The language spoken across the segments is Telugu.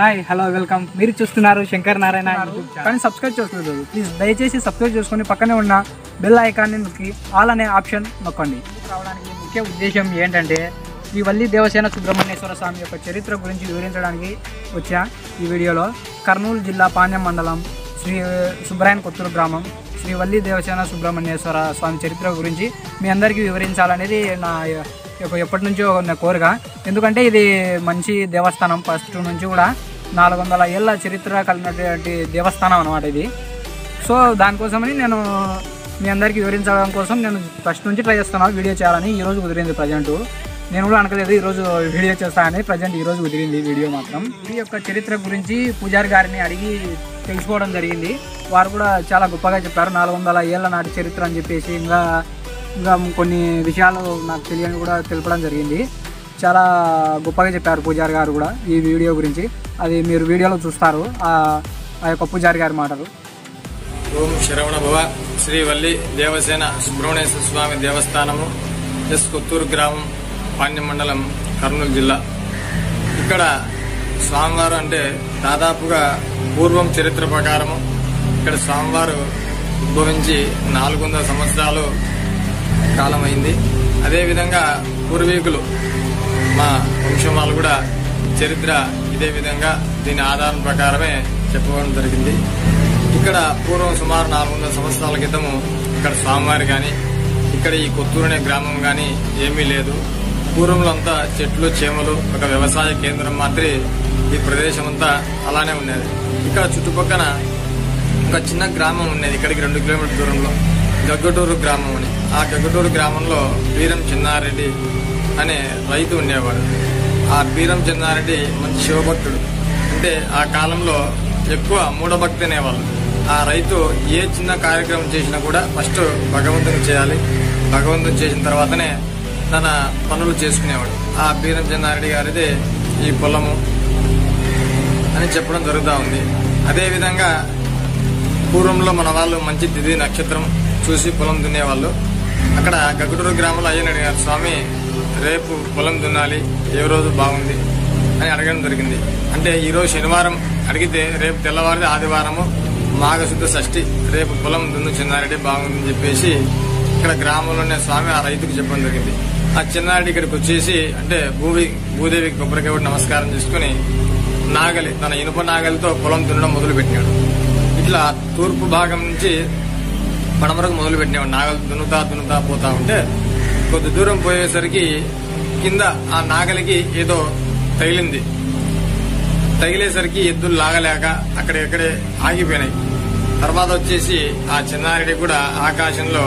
హాయ్ హలో వెల్కమ్ మీరు చూస్తున్నారు శంకర్ నారాయణ యూట్యూబ్ ఛానల్. కానీ సబ్స్క్రైబ్ చేసుకోలేదు ప్లీజ్ దయచేసి సబ్స్క్రైబ్ చేసుకొని పక్కనే ఉన్న బెల్ ఐకాన్ని నొక్కి ఆల్ అనే ఆప్షన్ నొక్కండి రావడానికి ముఖ్య ఉద్దేశం ఏంటంటే ఈ వల్లి దేవసేన సుబ్రహ్మణ్యేశ్వర స్వామి యొక్క చరిత్ర గురించి వివరించడానికి వచ్చా ఈ వీడియోలో కర్నూలు జిల్లా పాణ్యం మండలం శ్రీ సుబ్రాయన్ కొత్తూరు గ్రామం శ్రీ వల్లి దేవసేన సుబ్రహ్మణ్యేశ్వర స్వామి చరిత్ర గురించి మీ అందరికీ వివరించాలనేది నా యొక్క ఎప్పటి నుంచో ఉన్న కోరిక ఎందుకంటే ఇది మంచి దేవస్థానం ఫస్ట్ నుంచి కూడా నాలుగు వందల ఏళ్ళ చరిత్ర కలిగినటువంటి దేవస్థానం అనమాట ఇది సో దానికోసమని నేను మీ అందరికీ వివరించడం కోసం నేను ఫస్ట్ నుంచి ట్రై చేస్తున్నాను వీడియో చేయాలని ఈ రోజు కుదిరింది ప్రజెంట్ నేను కూడా అనుకోలేదు ఈ రోజు వీడియో చేస్తానని ప్రజెంట్ ఈ రోజు కుదిరింది వీడియో మాత్రం ఈ యొక్క చరిత్ర గురించి పూజారి గారిని అడిగి తెలుసుకోవడం జరిగింది వారు కూడా చాలా గొప్పగా చెప్పారు నాలుగు వందల ఏళ్ళ నాటి చరిత్ర అని చెప్పేసి ఇంకా ఇంకా కొన్ని విషయాలు నాకు తెలియని కూడా తెలపడం జరిగింది చాలా గొప్పగా చెప్పారు పూజారి గారు కూడా ఈ వీడియో గురించి అది మీరు వీడియోలో చూస్తారు ఆ ఆ యొక్క పూజారి గారి మాటలు ఓం శరవణ భవ శ్రీ వల్లి దేవసేన సుబ్రహ్మణ్యేశ్వర స్వామి దేవస్థానము ఎస్ కొత్తూరు గ్రామం పాండ్య మండలం కర్నూలు జిల్లా ఇక్కడ స్వామివారు అంటే దాదాపుగా పూర్వం చరిత్ర ప్రకారము ఇక్కడ స్వామివారు ఉద్భవించి నాలుగు వందల సంవత్సరాలు కాలమైంది అదేవిధంగా పూర్వీకులు మా వంశం వాళ్ళు కూడా చరిత్ర ఇదే విధంగా దీని ఆధారం ప్రకారమే చెప్పడం జరిగింది ఇక్కడ పూర్వం సుమారు నాలుగు వందల సంవత్సరాల క్రితము ఇక్కడ స్వామివారి కానీ ఇక్కడ ఈ కొత్తూరు అనే గ్రామం కానీ ఏమీ లేదు పూర్వంలో అంతా చెట్లు చేమలు ఒక వ్యవసాయ కేంద్రం మాత్రమే ఈ ప్రదేశం అంతా అలానే ఉండేది ఇక్కడ చుట్టుపక్కల ఒక చిన్న గ్రామం ఉండేది ఇక్కడికి రెండు కిలోమీటర్ దూరంలో గగ్గటూరు గ్రామం అని ఆ గగ్గటూరు గ్రామంలో వీరం చిన్నారెడ్డి అనే రైతు ఉండేవాడు ఆ వీరం చిన్నారెడ్డి మంచి శివభక్తుడు అంటే ఆ కాలంలో ఎక్కువ మూఢభక్తి అనేవాళ్ళు ఆ రైతు ఏ చిన్న కార్యక్రమం చేసినా కూడా ఫస్ట్ భగవంతుని చేయాలి భగవంతుని చేసిన తర్వాతనే తన పనులు చేసుకునేవాడు ఆ బీరం చెన్నారెడ్డి గారిది ఈ పొలము అని చెప్పడం జరుగుతూ ఉంది అదేవిధంగా పూర్వంలో మన వాళ్ళు మంచి తిథి నక్షత్రం చూసి పొలం దున్నేవాళ్ళు అక్కడ గగుటూరు గ్రామంలో అయ్యని అడిగారు స్వామి రేపు పొలం దున్నాలి ఏ రోజు బాగుంది అని అడగడం జరిగింది అంటే ఈ రోజు శనివారం అడిగితే రేపు తెల్లవారిది ఆదివారము మాఘశుద్ధ షష్ఠి రేపు పొలం దున్ను చిన్నారెడ్డి బాగుందని చెప్పేసి ఇక్కడ గ్రామంలోనే స్వామి ఆ రైతుకు చెప్పడం జరిగింది ఆ చిన్నారెడ్డి ఇక్కడికి వచ్చేసి అంటే భూమి భూదేవికి కొబ్బరికాయ కొట్టి నమస్కారం చేసుకుని నాగలి తన ఇనుప నాగలితో పొలం దున్నడం మొదలు పెట్టినాడు ఇట్లా తూర్పు భాగం నుంచి పడమరకు మొదలు పెట్టినాడు నాగలి దున్నుతా దున్నుతా పోతా ఉంటే కొద్ది దూరం పోయేసరికి కింద ఆ నాగలికి ఏదో తగిలింది తగిలేసరికి ఎద్దులు లాగలేక అక్కడెక్కడే ఆగిపోయినాయి తర్వాత వచ్చేసి ఆ చిన్నారెడ్డి కూడా ఆకాశంలో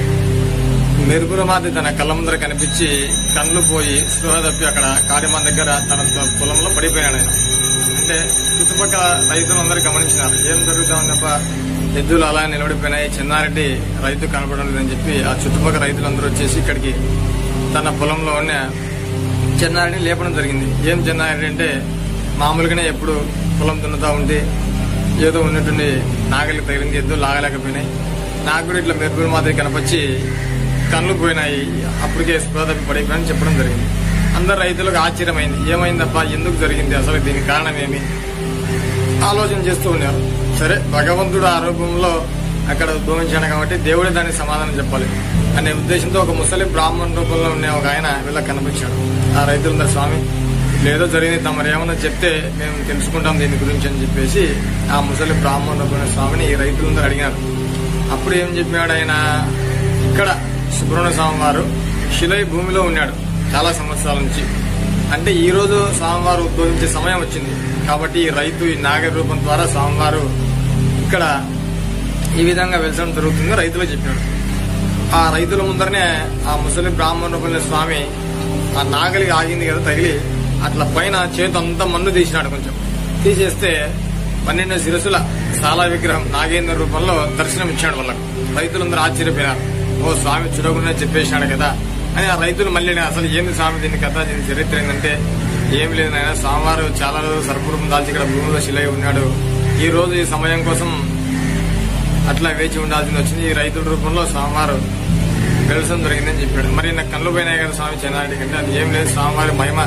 మెరుగుల మాది తన కళ్ళ ముందర కనిపించి కళ్ళు పోయి స్పృహ తప్పి అక్కడ కాడిమాన్ దగ్గర తన పొలంలో పడిపోయాడు ఆయన అంటే చుట్టుపక్కల రైతులందరూ గమనించినారు ఏం జరుగుతా ఉందప్ప ఎద్దులు అలా నిలబడిపోయినాయి చిన్నారెడ్డి రైతు కనపడడం లేదని చెప్పి ఆ చుట్టుపక్కల రైతులందరూ వచ్చేసి ఇక్కడికి తన పొలంలో ఉన్న చెన్నారెడ్డిని లేపడం జరిగింది ఏం చెన్నారెడ్డి అంటే మామూలుగానే ఎప్పుడు పొలం దున్నుతా ఉంటే ఏదో ఉన్నట్టుండి నాగలి తగిలింది ఎద్దు లాగలేకపోయినాయి నాకు కూడా ఇట్లా మెరుగులు మాదిరి కనపచ్చి కళ్ళు పోయినాయి అప్పటికే స్పృహ తప్పి పడిపోయాయని చెప్పడం జరిగింది అందరు రైతులకు ఆశ్చర్యమైంది ఏమైందప్ప ఎందుకు జరిగింది అసలు దీనికి కారణం ఏమి ఆలోచన చేస్తూ ఉన్నారు సరే భగవంతుడు ఆ రూపంలో అక్కడ ఉద్భవించాడు కాబట్టి దేవుడే దానికి సమాధానం చెప్పాలి అనే ఉద్దేశంతో ఒక ముసలి బ్రాహ్మణ రూపంలో ఉండే ఒక ఆయన వీళ్ళకి కనిపించాడు ఆ రైతులందరూ స్వామి లేదో జరిగింది తమరు ఏమన్నా చెప్తే మేము తెలుసుకుంటాం దీని గురించి అని చెప్పేసి ఆ ముసలి బ్రాహ్మణ రూపమైన స్వామిని ఈ రైతులందరూ అడిగారు అప్పుడు ఏం చెప్పాడు ఆయన ఇక్కడ సుబ్రహ్మణ్య స్వామి వారు శిలై భూమిలో ఉన్నాడు చాలా సంవత్సరాల నుంచి అంటే ఈ రోజు స్వామివారు ఉద్భవించే సమయం వచ్చింది కాబట్టి ఈ రైతు ఈ నాగరి రూపం ద్వారా స్వామివారు ఇక్కడ ఈ విధంగా వెళ్చడం జరుగుతుంది రైతులు చెప్పాడు ఆ రైతుల ముందరనే ఆ ముసలి బ్రాహ్మణ రూపంలో స్వామి ఆ నాగలికి ఆగింది కదా తగిలి అట్లా పైన చేతి అంతా మన్ను తీసినాడు కొంచెం తీసేస్తే పన్నెండు శిరసుల సాలా విగ్రహం నాగేంద్ర రూపంలో దర్శనం ఇచ్చాడు వాళ్ళకు రైతులందరూ ఆశ్చర్యపోయారు ఓ స్వామి చూడకుండా చెప్పేసినాడు కదా అని ఆ రైతులు మళ్ళీ అసలు ఏంది స్వామి దీని కథ దీని చరిత్ర ఏంటంటే ఏం లేదు నాయన స్వామివారు చాలా రోజులు సర్పూర్వం దాల్చి ఇక్కడ భూమిలో శిలై ఉన్నాడు ఈ రోజు ఈ సమయం కోసం అట్లా వేచి ఉండాల్సింది వచ్చింది ఈ రైతుల రూపంలో స్వామివారు వెలసం జరిగిందని చెప్పాడు మరి నాకు కళ్ళు పోయినాయి కదా స్వామి చెన్నారెడ్డి కంటే అది ఏం లేదు స్వామివారి మహిమ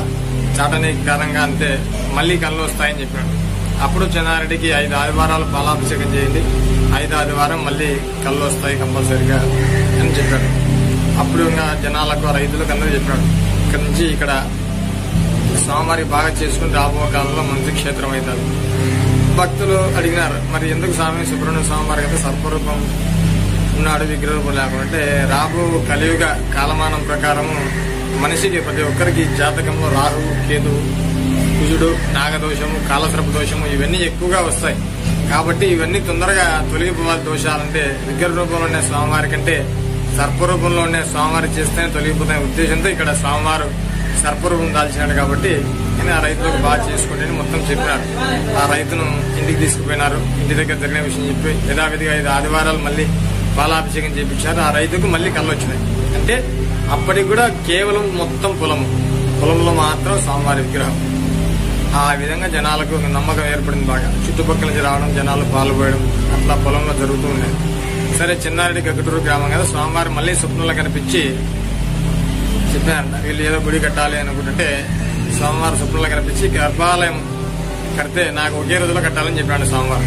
చాటని కారణంగా అంతే మళ్ళీ కళ్ళు వస్తాయని చెప్పాడు అప్పుడు చెన్నారెడ్డికి ఐదు ఆదివారాలు పాలాభిషేకం చేయండి ఐదు ఆదివారం మళ్ళీ కళ్ళు వస్తాయి కంపల్సరిగా అని చెప్పాడు అప్పుడు ఇంకా జనాలకు రైతులకు అందరూ చెప్పాడు ఇక్కడ నుంచి ఇక్కడ స్వామివారి బాగా చేసుకుని రాబో కాలంలో మంచి క్షేత్రం అవుతుంది భక్తులు అడిగినారు మరి ఎందుకు స్వామి సుబ్రహ్మణ్య స్వామివారి కదా సర్పరూపం ఉన్నాడు విగ్రహ రూపం లేకుండా అంటే రాబో కలియుగ కాలమానం ప్రకారము మనిషికి ప్రతి ఒక్కరికి జాతకంలో రాహువు కేతువు కుజుడు నాగదోషము కాలసర్ప దోషము ఇవన్నీ ఎక్కువగా వస్తాయి కాబట్టి ఇవన్నీ తొందరగా తొలగిపోవాలి దోషాలంటే విగ్రహ రూపంలో ఉండే స్వామివారి కంటే సర్పరూపంలో ఉండే స్వామివారి చేస్తేనే తొలగిపోతాయి ఉద్దేశంతో ఇక్కడ స్వామివారు సర్పరూపం దాల్చినాడు కాబట్టి నేను ఆ రైతులకు బాగా చేసుకుంటే మొత్తం చెప్పినారు ఆ రైతును ఇంటికి తీసుకుపోయినారు ఇంటి దగ్గర జరిగిన విషయం చెప్పి యథావిధిగా ఐదు ఆదివారాలు మళ్ళీ పాలాభిషేకం చేయించారు ఆ రైతుకు మళ్ళీ కళ్ళు వచ్చినాయి అంటే అప్పటికి కూడా కేవలం మొత్తం పొలము పొలంలో మాత్రం స్వామివారి విగ్రహం ఆ విధంగా జనాలకు ఒక నమ్మకం ఏర్పడింది బాగా చుట్టుపక్కల నుంచి రావడం జనాలు పాల్గొయడం అట్లా పొలంలో జరుగుతూ ఉండేది సరే చిన్నారెడ్డి గగ్గటూరు గ్రామం కదా స్వామివారు మళ్ళీ స్వప్నంలో కనిపించి చెప్పారంట వీళ్ళు ఏదో గుడి కట్టాలి అనుకుంటుంటే స్వామివారు స్వప్నంలో కనిపించి గర్భాలయం కడితే నాకు ఒకే రోజులో కట్టాలని చెప్పాడు స్వామివారు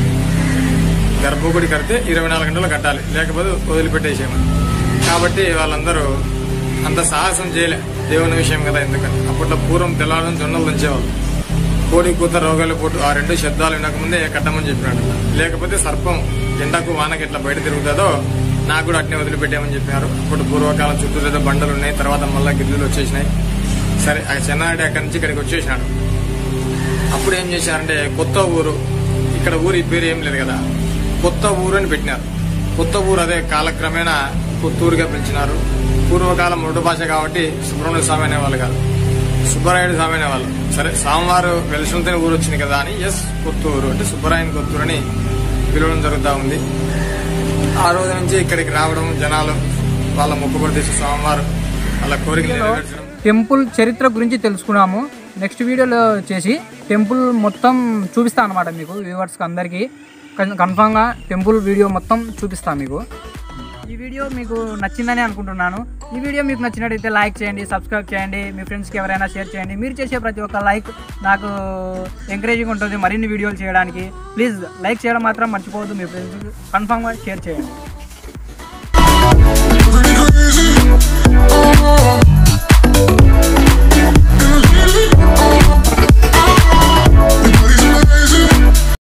గర్భగుడి కడితే ఇరవై నాలుగు గంటలు కట్టాలి లేకపోతే వదిలిపెట్టేసేయమని కాబట్టి వాళ్ళందరూ అంత సాహసం చేయలే దేవుని విషయం కదా ఎందుకని అప్పట్లో పూర్వం తెల్లారని జొన్నలు దంచేవాళ్ళు కోడి కూత రోగాలు పోటు ఆ రెండు శబ్దాలు వినకముందే కట్టమని చెప్పినాడు లేకపోతే సర్పం ఎండకు వానకి ఎట్లా బయట తిరుగుతుందో నాకు కూడా అట్నే వదిలిపెట్టామని చెప్పినారు అప్పుడు పూర్వకాలం చుట్టూ ఏదో బండలు ఉన్నాయి తర్వాత మళ్ళా గిల్లులు వచ్చేసినాయి సరే ఆ చెన్నారెడ్డి అక్కడి నుంచి ఇక్కడికి వచ్చేసినాడు అప్పుడు ఏం చేశారంటే కొత్త ఊరు ఇక్కడ ఊరి పేరు ఏం లేదు కదా కొత్త ఊరు అని పెట్టినారు కొత్త ఊరు అదే కాలక్రమేణా కొత్తూరుగా పిలిచినారు పూర్వకాలం మృడు భాష కాబట్టి సుబ్రహ్మణ్య స్వామి అనేవాళ్ళు కాదు సుబ్బరాయుడు స్వామి అనేవాళ్ళు సరే స్వామివారు వెలిసినంతనే ఊరు వచ్చింది కదా అని ఎస్ కొత్తూరు అంటే సుబ్బరాయని కొత్తూరు అని పిలవడం జరుగుతూ ఉంది ఆ రోజు నుంచి ఇక్కడికి రావడం జనాలు వాళ్ళ మొక్కుబడి తెచ్చి స్వామివారు వాళ్ళ కోరికలు నెరవేర్చడం టెంపుల్ చరిత్ర గురించి తెలుసుకున్నాము నెక్స్ట్ వీడియోలో చేసి టెంపుల్ మొత్తం చూపిస్తాను అనమాట మీకు వ్యూవర్స్కి అందరికీ కన్ఫామ్గా టెంపుల్ వీడియో మొత్తం చూపిస్తాను మీకు ఈ వీడియో మీకు నచ్చిందని అనుకుంటున్నాను ఈ వీడియో మీకు నచ్చినట్టయితే లైక్ చేయండి సబ్స్క్రైబ్ చేయండి మీ ఫ్రెండ్స్కి ఎవరైనా షేర్ చేయండి మీరు చేసే ప్రతి ఒక్క లైక్ నాకు ఎంకరేజింగ్ ఉంటుంది మరిన్ని వీడియోలు చేయడానికి ప్లీజ్ లైక్ చేయడం మాత్రం మర్చిపోవద్దు మీ ఫ్రెండ్స్కి కన్ఫామ్గా షేర్ చేయండి Oh